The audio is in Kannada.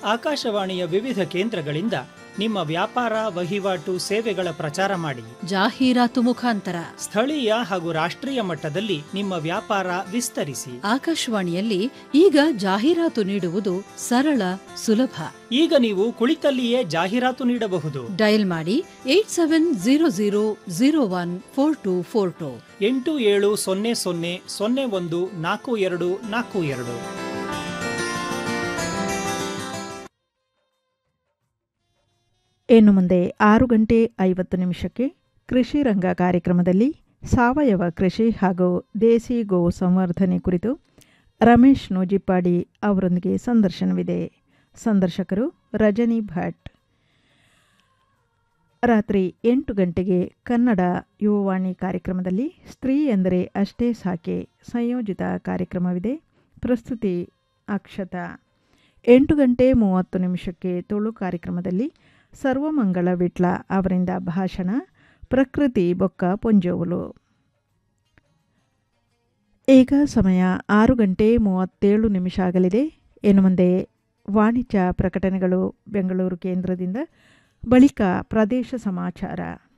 ಆಕಾಶವಾಣಿಯ ವಿವಿಧ ಕೇಂದ್ರಗಳಿಂದ ನಿಮ್ಮ ವ್ಯಾಪಾರ ವಹಿವಾಟು ಸೇವೆಗಳ ಪ್ರಚಾರ ಮಾಡಿ ಜಾಹೀರಾತು ಮುಖಾಂತರ ಸ್ಥಳೀಯ ಹಾಗೂ ರಾಷ್ಟ್ರೀಯ ಮಟ್ಟದಲ್ಲಿ ನಿಮ್ಮ ವ್ಯಾಪಾರ ವಿಸ್ತರಿಸಿ ಆಕಾಶವಾಣಿಯಲ್ಲಿ ಈಗ ಜಾಹೀರಾತು ನೀಡುವುದು ಸರಳ ಸುಲಭ ಈಗ ನೀವು ಕುಳಿತಲ್ಲಿಯೇ ಜಾಹೀರಾತು ನೀಡಬಹುದು ಡಯಲ್ ಮಾಡಿ eight seven zero zero zero one four two four two ಎಂಟು ಏಳು ಸೊನ್ನೆ ಸೊನ್ನೆ ಸೊನ್ನೆ ಒಂದು ನಾಲ್ಕು ಎರಡು ನಾಲ್ಕು ಎರಡು ಇನ್ನು ಮುಂದೆ ಆರು ಗಂಟೆ ಐವತ್ತು ನಿಮಿಷಕ್ಕೆ ಕೃಷಿ ರಂಗ ಕಾರ್ಯಕ್ರಮದಲ್ಲಿ ಸಾವಯವ ಕೃಷಿ ಹಾಗೂ ದೇಸಿ ಗೋ ಸಂವರ್ಧನೆ ಕುರಿತು ರಮೇಶ್ ನೂಜಿಪ್ಪಾಡಿ ಅವರೊಂದಿಗೆ ಸಂದರ್ಶನವಿದೆ ಸಂದರ್ಶಕರು ರಜನಿ ಭಟ್ ರಾತ್ರಿ ಎಂಟು ಗಂಟೆಗೆ ಕನ್ನಡ ಯುವವಾಣಿ ಕಾರ್ಯಕ್ರಮದಲ್ಲಿ ಸ್ತ್ರೀ ಎಂದರೆ ಅಷ್ಟೇ ಸಾಕೆ ಸಂಯೋಜಿತ ಕಾರ್ಯಕ್ರಮವಿದೆ ಪ್ರಸ್ತುತಿ ಅಕ್ಷತಾ ಎಂಟು ಗಂಟೆ ಮೂವತ್ತು ನಿಮಿಷಕ್ಕೆ ತುಳು ಕಾರ್ಯಕ್ರಮದಲ್ಲಿ ಸರ್ವಮಂಗಳ ವಿಟ್ಲ ಅವರಿಂದ ಭಾಷಣ ಪ್ರಕೃತಿ ಬೊಕ್ಕ ಪೊಂಜೋವುಲು ಈಗ ಸಮಯ ಆರು ಗಂಟೆ ಮೂವತ್ತೇಳು ನಿಮಿಷ ಆಗಲಿದೆ ಇನ್ನು ಮುಂದೆ ವಾಣಿಜ್ಯ ಪ್ರಕಟಣೆಗಳು ಬೆಂಗಳೂರು ಕೇಂದ್ರದಿಂದ ಬಳಿಕ ಪ್ರದೇಶ ಸಮಾಚಾರ